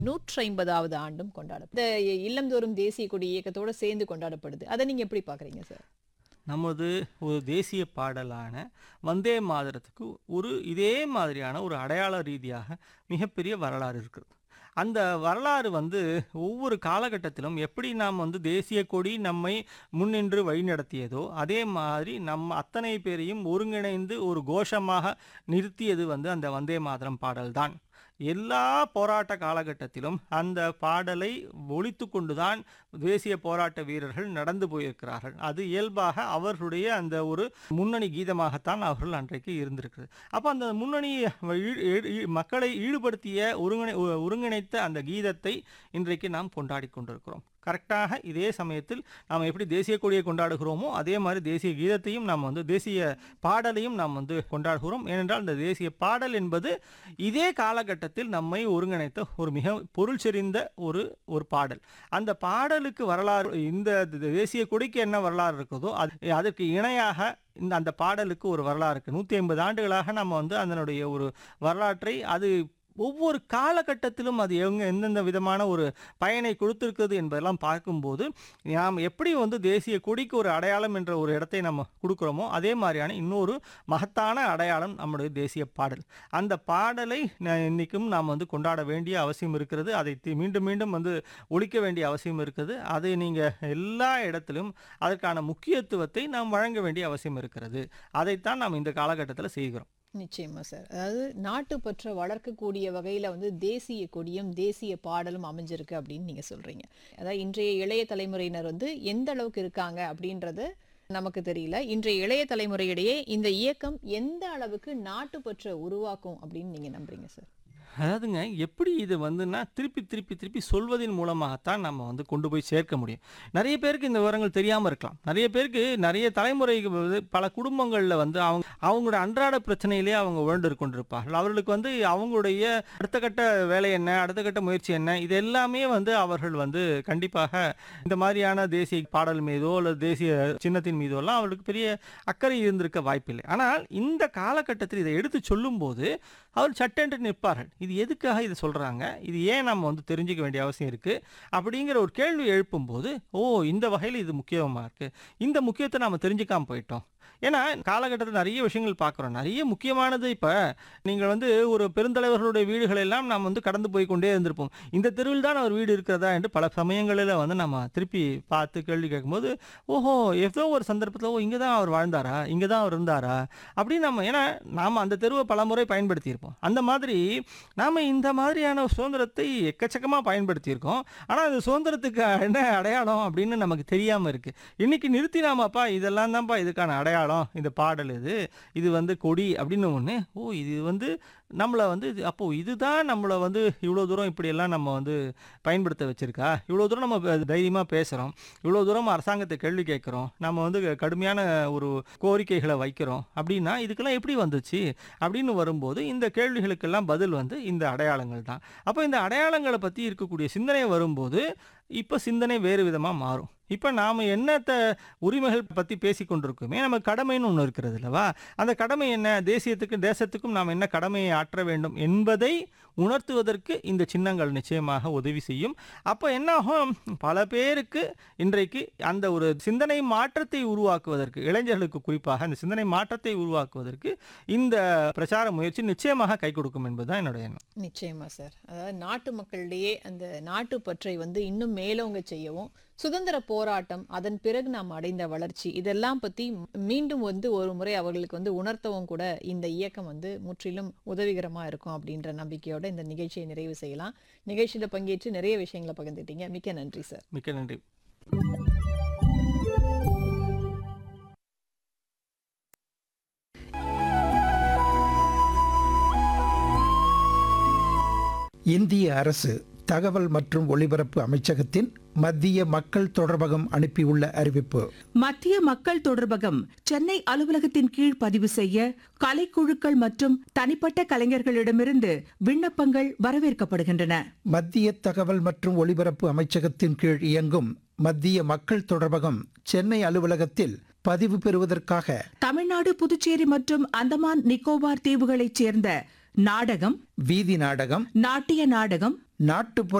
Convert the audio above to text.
நூற்றி ஐம்பதாவது ஆண்டும் கொண்டாடும் இந்த இல்லந்தோறும் தேசிய கொடி இயக்கத்தோட சேர்ந்து கொண்டாடப்படுது அதை நீங்க எப்படி பாக்குறீங்க சார் நமது ஒரு தேசிய பாடலான வந்தே மாதரத்துக்கு ஒரு இதே மாதிரியான ஒரு அடையாள ரீதியாக மிகப்பெரிய வரலாறு இருக்குது அந்த வரலாறு வந்து ஒவ்வொரு காலகட்டத்திலும் எப்படி நாம் வந்து தேசிய கொடி நம்மை முன்னின்று வழிநடத்தியதோ அதே மாதிரி நம்ம அத்தனை பேரையும் ஒருங்கிணைந்து ஒரு கோஷமாக நிறுத்தியது வந்து அந்த வந்தே மாதரம் பாடல்தான் எல்லா போராட்ட காலகட்டத்திலும் அந்த பாடலை ஒழித்து கொண்டுதான் தேசிய போராட்ட வீரர்கள் நடந்து போயிருக்கிறார்கள் அது இயல்பாக அவர்களுடைய அந்த ஒரு முன்னணி கீதமாகத்தான் அவர்கள் அன்றைக்கு இருந்திருக்கிறது அப்போ அந்த முன்னணி ஈ- ஈ- ஈ- மக்களை ஈடுபடுத்திய ஒருங்கிணை ஒ- ஒருங்கிணைத்த அந்த கீதத்தை இன்றைக்கு நாம் கொண்டாடி கொண்டிருக்கிறோம் கரெக்டாக இதே சமயத்தில் நாம் எப்படி தேசிய கொடியை கொண்டாடுகிறோமோ அதே மாதிரி தேசிய கீதத்தையும் நாம் வந்து தேசிய பாடலையும் நாம் வந்து கொண்டாடுகிறோம் ஏனென்றால் இந்த தேசிய பாடல் என்பது இதே காலகட்டத்தில் நம்மை ஒருங்கிணைத்த ஒரு மிக பொருள் செறிந்த ஒரு ஒரு பாடல் அந்த பாடலுக்கு வரலாறு இந்த தேசிய கொடிக்கு என்ன வரலாறு இருக்குதோ அது அதற்கு இணையாக இந்த அந்த பாடலுக்கு ஒரு வரலாறு இருக்குது நூற்றி ஐம்பது ஆண்டுகளாக நம்ம வந்து அதனுடைய ஒரு வரலாற்றை அது ஒவ்வொரு காலகட்டத்திலும் அது எங்க எந்தெந்த விதமான ஒரு பயனை கொடுத்திருக்கிறது என்பதெல்லாம் பார்க்கும்போது நாம் எப்படி வந்து தேசிய கொடிக்கு ஒரு அடையாளம் என்ற ஒரு இடத்தை நம்ம கொடுக்குறோமோ அதே மாதிரியான இன்னொரு மகத்தான அடையாளம் நம்முடைய தேசிய பாடல் அந்த பாடலை ந- இன்னைக்கும் நாம் வந்து கொண்டாட வேண்டிய அவசியம் இருக்கிறது அதை தி- மீண்டும் மீண்டும் வந்து ஒழிக்க வேண்டிய அவசியம் இருக்குது அதை நீங்கள் எல்லா இடத்திலும் அதற்கான முக்கியத்துவத்தை நாம் வழங்க வேண்டிய அவசியம் இருக்கிறது அதைத்தான் நாம் இந்த காலகட்டத்தில் செய்கிறோம் நிச்சயமா சார் அதாவது நாட்டுப்பற்றை வளர்க்கக்கூடிய வகையில வந்து தேசிய கொடியும் தேசிய பாடலும் அமைஞ்சிருக்கு அப்படின்னு நீங்க சொல்றீங்க அதாவது இன்றைய இளைய தலைமுறையினர் வந்து எந்த அளவுக்கு இருக்காங்க அப்படின்றது நமக்கு தெரியல இன்றைய இளைய தலைமுறையிடையே இந்த இயக்கம் எந்த அளவுக்கு நாட்டுப்பற்றை உருவாக்கும் அப்படின்னு நீங்க நம்புறீங்க சார் அதாவதுங்க எப்படி இது வந்துன்னா திருப்பி திருப்பி திருப்பி சொல்வதன் மூலமாகத்தான் நம்ம வந்து கொண்டு போய் சேர்க்க முடியும் நிறைய பேருக்கு இந்த விவரங்கள் தெரியாமல் இருக்கலாம் நிறைய பேருக்கு நிறைய தலைமுறைக்கு வந்து பல குடும்பங்களில் வந்து அவங்க அவங்களோட அன்றாட பிரச்சனையிலே அவங்க உழண்டு கொண்டிருப்பார்கள் அவர்களுக்கு வந்து அவங்களுடைய அடுத்த கட்ட வேலை என்ன அடுத்த கட்ட முயற்சி என்ன இது எல்லாமே வந்து அவர்கள் வந்து கண்டிப்பாக இந்த மாதிரியான தேசிய பாடல் மீதோ அல்லது தேசிய சின்னத்தின் மீதோ எல்லாம் அவர்களுக்கு பெரிய அக்கறை இருந்திருக்க வாய்ப்பில்லை ஆனால் இந்த காலகட்டத்தில் இதை எடுத்து சொல்லும்போது அவர் சட்டென்று நிற்பார்கள் இது எதுக்காக இதை சொல்கிறாங்க இது ஏன் நம்ம வந்து தெரிஞ்சுக்க வேண்டிய அவசியம் இருக்குது அப்படிங்கிற ஒரு கேள்வி எழுப்பும்போது ஓ இந்த வகையில் இது முக்கியமாக இருக்குது இந்த முக்கியத்தை நாம் தெரிஞ்சுக்காம போயிட்டோம் ஏன்னா காலகட்டத்தில் நிறைய விஷயங்கள் பார்க்குறோம் நிறைய முக்கியமானது இப்போ நீங்கள் வந்து ஒரு பெருந்தலைவர்களுடைய வீடுகள் எல்லாம் நாம் வந்து கடந்து போய் கொண்டே இருந்திருப்போம் இந்த தெருவில் தான் அவர் வீடு இருக்கிறதா என்று பல சமயங்களில் வந்து நம்ம திருப்பி பார்த்து கேள்வி கேட்கும்போது ஓஹோ ஏதோ ஒரு சந்தர்ப்பத்தில் ஓ இங்கே தான் அவர் வாழ்ந்தாரா இங்கே தான் அவர் இருந்தாரா அப்படின்னு நம்ம ஏன்னா நாம் அந்த தெருவை பல முறை பயன்படுத்தியிருப்போம் அந்த மாதிரி நாம் இந்த மாதிரியான சுதந்திரத்தை எக்கச்சக்கமாக பயன்படுத்தியிருக்கோம் ஆனால் அது சுதந்திரத்துக்கு என்ன அடையாளம் அப்படின்னு நமக்கு தெரியாமல் இருக்குது இன்னைக்கு நிறுத்தினாமாப்பா இதெல்லாம் தான்ப்பா இதுக்கான அடையாளம் இந்த பாடல் இது இது வந்து கொடி அப்படின்னு ஒன்று ஓ இது வந்து நம்மளை வந்து இது- அப்போ இதுதான் நம்மளை வந்து இவ்வளோ தூரம் இப்படியெல்லாம் நம்ம வந்து பயன்படுத்த வச்சிருக்கா இவ்வளோ தூரம் நம்ம தைரியமாக பேசுகிறோம் இவ்வளோ தூரம் அரசாங்கத்தை கேள்வி கேட்குறோம் நம்ம வந்து கடுமையான ஒரு கோரிக்கைகளை வைக்கிறோம் அப்படின்னா இதுக்கெல்லாம் எப்படி வந்துச்சு அப்படின்னு வரும்போது இந்த கேள்விகளுக்கெல்லாம் பதில் வந்து இந்த அடையாளங்கள் தான் அப்போ இந்த அடையாளங்களை பற்றி இருக்கக்கூடிய சிந்தனை வரும்போது இப்போ சிந்தனை வேறு விதமாக மாறும் இப்போ நாம் என்னத்த உரிமைகள் பற்றி பேசி கொண்டிருக்கோமே நம்ம கடமைன்னு ஒன்று இருக்கிறது அல்லவா அந்த கடமை என்ன தேசியத்துக்கும் தேசத்துக்கும் நாம் என்ன கடமையை ஆற்ற வேண்டும் என்பதை உணர்த்துவதற்கு இந்த சின்னங்கள் நிச்சயமாக உதவி செய்யும் அப்போ என்னாகும் பல பேருக்கு இன்றைக்கு அந்த ஒரு சிந்தனை மாற்றத்தை உருவாக்குவதற்கு இளைஞர்களுக்கு குறிப்பாக அந்த சிந்தனை மாற்றத்தை உருவாக்குவதற்கு இந்த பிரச்சார முயற்சி நிச்சயமாக கை கொடுக்கும் என்பதுதான் என்னுடைய எண்ணம் நிச்சயமா சார் அதாவது நாட்டு மக்களிடையே அந்த நாட்டுப்பற்றை வந்து இன்னும் மேலோங்க செய்யவும் சுதந்திர போராட்டம் அதன் பிறகு நாம் அடைந்த வளர்ச்சி இதெல்லாம் பத்தி மீண்டும் வந்து ஒரு முறை அவர்களுக்கு வந்து உணர்த்தவும் கூட இந்த இயக்கம் வந்து முற்றிலும் உதவிகரமா இருக்கும் அப்படின்ற நம்பிக்கையோட இந்த நிகழ்ச்சியை நிறைவு செய்யலாம் நிகழ்ச்சியில பங்கேற்று நிறைய விஷயங்களை பகிர்ந்துட்டீங்க மிக்க நன்றி சார் மிக்க நன்றி இந்திய அரசு தகவல் மற்றும் ஒலிபரப்பு அமைச்சகத்தின் மத்திய மக்கள் தொடர்பகம் அனுப்பியுள்ள அறிவிப்பு மத்திய மக்கள் தொடர்பகம் சென்னை அலுவலகத்தின் கீழ் பதிவு செய்ய கலைக்குழுக்கள் மற்றும் தனிப்பட்ட கலைஞர்களிடமிருந்து விண்ணப்பங்கள் வரவேற்கப்படுகின்றன மத்திய தகவல் மற்றும் ஒலிபரப்பு அமைச்சகத்தின் கீழ் இயங்கும் மத்திய மக்கள் தொடர்பகம் சென்னை அலுவலகத்தில் பதிவு பெறுவதற்காக தமிழ்நாடு புதுச்சேரி மற்றும் அந்தமான் நிக்கோபார் தீவுகளைச் சேர்ந்த நாடகம் வீதி நாடகம் நாட்டிய நாடகம் நாட்டுப்புற